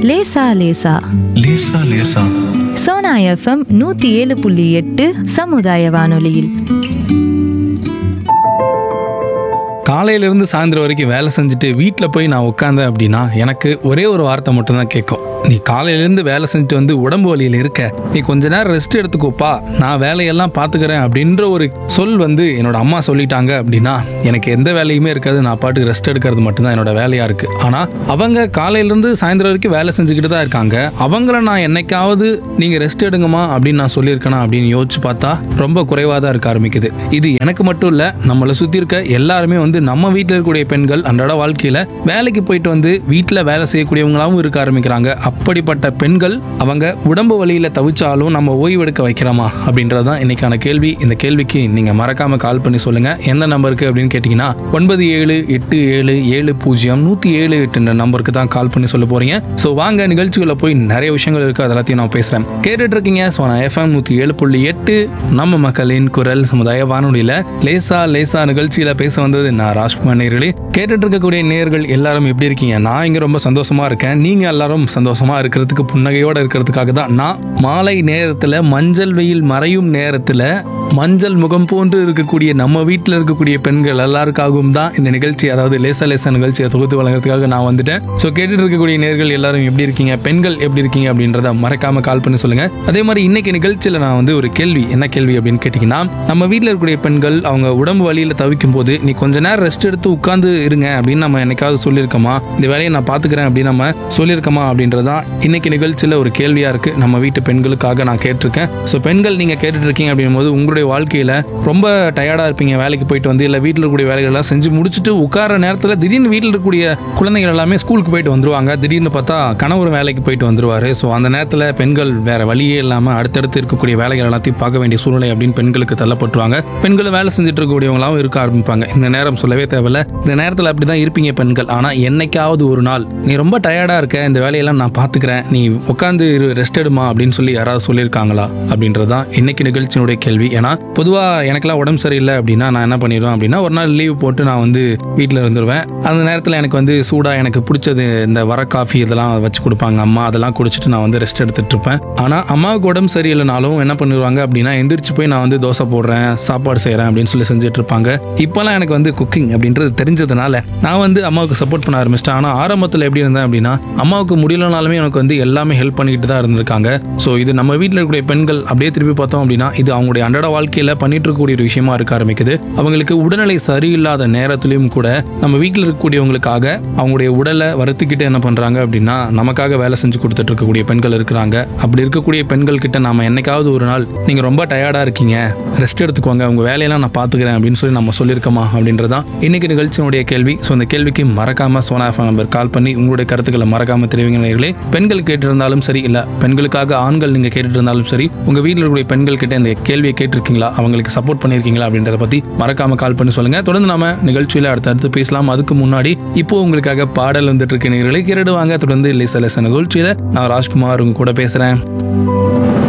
லேசா லேசா லேசா லேசா சோனா எஃப்எம் நூத்தி ஏழு புள்ளி எட்டு சமுதாய வானொலியில் காலையிலேருந்து சாயந்தரம் வரைக்கும் வேலை செஞ்சுட்டு வீட்டில் போய் நான் உட்காந்தேன் அப்படின்னா எனக்கு ஒரே ஒரு வார்த்தை மட்டும்தான் கேட்கும் நீ காலையிலேருந்து வேலை செஞ்சுட்டு வந்து உடம்பு வலியில் இருக்க நீ கொஞ்ச நேரம் ரெஸ்ட் எடுத்துக்கோப்பா நான் வேலையெல்லாம் பார்த்துக்கிறேன் அப்படின்ற ஒரு சொல் வந்து என்னோட அம்மா சொல்லிட்டாங்க அப்படின்னா எனக்கு எந்த வேலையுமே இருக்காது நான் பாட்டுக்கு ரெஸ்ட் எடுக்கிறது மட்டும்தான் என்னோட வேலையாக இருக்குது ஆனால் அவங்க காலையிலேருந்து சாயந்தரம் வரைக்கும் வேலை செஞ்சுக்கிட்டு தான் இருக்காங்க அவங்கள நான் என்னைக்காவது நீங்கள் ரெஸ்ட் எடுங்கம்மா அப்படின்னு நான் சொல்லியிருக்கேனா அப்படின்னு யோசிச்சு பார்த்தா ரொம்ப குறைவாக தான் இருக்க ஆரம்பிக்குது இது எனக்கு மட்டும் இல்லை நம்மளை சுற்றி இருக்க எல்லாருமே வந்து நம்ம வீட்டில் இருக்கக்கூடிய பெண்கள் அன்றாட வாழ்க்கையில் வேலைக்கு போயிட்டு வந்து வீட்டில் வேலை செய்யக்கூடியவங்களாவும் இருக்க ஆரம்பிக்கிறாங்க அப்படிப்பட்ட பெண்கள் அவங்க உடம்பு வலியில் தவிச்சாலும் நம்ம ஓய்வெடுக்க வைக்கிறோமா அப்படின்றது தான் இன்னைக்கான கேள்வி இந்த கேள்விக்கு நீங்கள் மறக்காம கால் பண்ணி சொல்லுங்க எந்த நம்பருக்கு அப்படின்னு கேட்டிங்கன்னா ஒன்பது ஏழு எட்டு ஏழு ஏழு பூஜ்ஜியம் நூற்றி ஏழு எட்டுன்ற நம்பருக்கு தான் கால் பண்ணி சொல்ல போறீங்க ஸோ வாங்க நிகழ்ச்சிகளை போய் நிறைய விஷயங்கள் இருக்கு அது எல்லாத்தையும் நான் பேசுகிறேன் கேட்டுட்டு இருக்கீங்க ஸோ நான் எஃப்எம் நூற்றி ஏழு புள்ளி எட்டு நம்ம மக்களின் குரல் சமுதாய வானொலியில் லேசா லேசா நிகழ்ச்சியில பேச வந்தது நான் ராஜ்குமார் நேர்களே கேட்டுட்டு இருக்கக்கூடிய நேர்கள் எல்லாரும் எப்படி இருக்கீங்க நான் இங்க ரொம்ப சந்தோஷமா இருக்கேன் நீங்க எல்லாரும் சந்தோஷமா இருக்கிறதுக்கு புன்னகையோட இருக்கிறதுக்காக தான் நான் மாலை நேரத்துல மஞ்சள் வெயில் மறையும் நேரத்துல மஞ்சள் முகம் போன்று இருக்கக்கூடிய நம்ம வீட்டில் இருக்கக்கூடிய பெண்கள் எல்லாருக்காகவும் தான் இந்த நிகழ்ச்சி அதாவது லேசா லேசா நிகழ்ச்சியை தொகுத்து வழங்குறதுக்காக நான் வந்துட்டேன் ஸோ கேட்டுட்டு இருக்கக்கூடிய நேர்கள் எல்லாரும் எப்படி இருக்கீங்க பெண்கள் எப்படி இருக்கீங்க அப்படின்றத மறக்காம கால் பண்ணி சொல்லுங்க அதே மாதிரி இன்னைக்கு நிகழ்ச்சியில நான் வந்து ஒரு கேள்வி என்ன கேள்வி அப்படின்னு கேட்டீங்கன்னா நம்ம வீட்டில் இருக்கக்கூடிய பெண்கள் அவங்க உடம்பு வலியில தவிக்கும் போது நீ கொஞ்ச நேரம் ரெஸ்ட் எடுத்து உட்கார்ந்து இருங்க அப்படின்னு நம்ம என்னைக்காவது சொல்லியிருக்கோமா இந்த வேலையை நான் பாத்துக்கிறேன் அப்படின்னு நம்ம சொல்லியிருக்கோமா அப்படின்றதான் இன்னைக்கு நிகழ்ச்சியில ஒரு கேள்வியா இருக்கு நம்ம வீட்டு பெண்களுக்காக நான் கேட்டிருக்கேன் ஸோ பெண்கள் நீங்க கேட்டுட்டு இருக்கீங்க அப்படின்னும் போது உங்களுடைய வாழ்க்கையில ரொம்ப டயர்டா இருப்பீங்க வேலைக்கு போயிட்டு வந்து இல்ல வீட்டில் இருக்கக்கூடிய வேலைகள் எல்லாம் செஞ்சு முடிச்சுட்டு உட்கார நேரத்தில் திடீர்னு வீட்டில் இருக்கக்கூடிய குழந்தைகள் எல்லாமே ஸ்கூலுக்கு போயிட்டு வந்துருவாங்க திடீர்னு பார்த்தா கணவர் வேலைக்கு போயிட்டு வந்துருவாரு ஸோ அந்த நேரத்தில் பெண்கள் வேற வழியே இல்லாமல் அடுத்தடுத்து இருக்கக்கூடிய வேலைகள் எல்லாத்தையும் பார்க்க வேண்டிய சூழ்நிலை அப்படின்னு பெண்களுக்கு தள்ளப்பட்டுருவாங்க பெண்கள் வேலை செஞ்சுட்டு இருக்கக்கூடியவங்களாவும் இருக்க ஆரம்பிப்பாங்க இந்த நேரம் சொல்லவே தேவையில்ல இந்த நேரத்தில் அப்படி தான் இருப்பீங்க பெண்கள் ஆனால் என்னைக்காவது ஒரு நாள் நீ ரொம்ப டயர்டாக இருக்க இந்த வேலையெல்லாம் நான் பார்த்துக்கிறேன் நீ உட்காந்து ரெஸ்ட் எடுமா அப்படின்னு சொல்லி யாராவது சொல்லியிருக்காங்களா அப்படின்றது தான் இன்னைக்கு நிகழ்ச்சியினுடைய கேள்வி ஏன்னா பொதுவாக எனக்கெல்லாம் உடம்பு சரியில்லை அப்படின்னா நான் என்ன பண்ணிடுவேன் அப்படின்னா ஒரு நாள் லீவ் போட்டு நான் வந்து வீட்டில் இருந்துருவேன் அந்த நேரத்தில் எனக்கு வந்து சூடாக எனக்கு பிடிச்சது இந்த வர காஃபி இதெல்லாம் வச்சு கொடுப்பாங்க அம்மா அதெல்லாம் குடிச்சிட்டு நான் வந்து ரெஸ்ட் எடுத்துட்டு இருப்பேன் ஆனால் அம்மாவுக்கு உடம்பு சரியில்லைனாலும் என்ன பண்ணிடுவாங்க அப்படின்னா எந்திரிச்சு போய் நான் வந்து தோசை போடுறேன் சாப்பாடு செய்கிறேன் அப்படின்னு சொல்லி செஞ்சுட்டு இருப்பாங்க இப்போல்லாம் எனக்கு வந்து குக்கிங் அப்படின்றது தெரிஞ்சதுனால நான் வந்து அம்மாவுக்கு சப்போர்ட் பண்ண ஆரம்பிச்சிட்டேன் ஆனால் ஆரம்பத்தில் எப்படி இருந்தேன் அப்படின்னா அம்மாவுக்கு முடியலனாலுமே எனக்கு வந்து எல்லாமே ஹெல்ப் பண்ணிட்டு தான் இருந்திருக்காங்க ஸோ இது நம்ம வீட்டில் இருக்கக்கூடிய பெண்கள் அப்படியே திருப்பி பார்த்தோம் அப்படின்னா இது அவங்களுடைய அன்றாட வாழ்க்கையில் பண்ணிட்டு இருக்கக்கூடிய ஒரு விஷயமா இருக்க ஆரம்பிக்குது அவங்களுக்கு உடல்நிலை சரியில்லாத நேரத்திலையும் கூட நம்ம வீட்டில் இருக்கக்கூடியவங்களுக்காக அவங்களுடைய உடலை வருத்திக்கிட்டு என்ன பண்றாங்க அப்படின்னா நமக்காக வேலை செஞ்சு கொடுத்துட்டு இருக்கக்கூடிய பெண்கள் இருக்கிறாங்க அப்படி இருக்கக்கூடிய பெண்கள் கிட்ட நாம என்னைக்காவது ஒரு நாள் நீங்க ரொம்ப டயர்டா இருக்கீங்க ரெஸ்ட் எடுத்துக்கோங்க உங்க வேலையெல்லாம் நான் பாத்துக்கிறேன் அப்படின்னு சொல்லி நம்ம சொல்லியிருக்கோமா அப்படின்றதான் இன்னைக்கு நிகழ்ச்சியினுடைய கேள்வி ஸோ இந்த கேள்விக்கு மறக்காம சோனா எஃப்எம் நம்பர் கால் பண்ணி உங்களுடைய கருத்துக்களை மறக்காம தெரிவிங்க நேயர்களே பெண்கள் கேட்டிருந்தாலும் சரி இல்ல பெண்களுக்காக ஆண்கள் நீங்க கேட்டுட்டு இருந்தாலும் சரி உங்க வீட்டில் இருக்கக்கூடிய பெண்கள் கிட்ட இந்த கேள்வியை கேட்டிருக்கீங்களா அவங்களுக்கு சப்போர்ட் பண்ணியிருக்கீங்களா அப்படின்றத பத்தி மறக்காம கால் பண்ணி சொல்லுங்க தொடர்ந்து நாம நிகழ்ச்சியில அடுத்தடுத்து பேசலாம் அதுக்கு முன்னாடி இப்போ உங்களுக்காக பாடல் வந்துட்டு இருக்க நேர்களை கேட்டுடுவாங்க தொடர்ந்து லேச லேச நிகழ்ச்சியில நான் ராஜ்குமார் உங்க கூட பேசுறேன்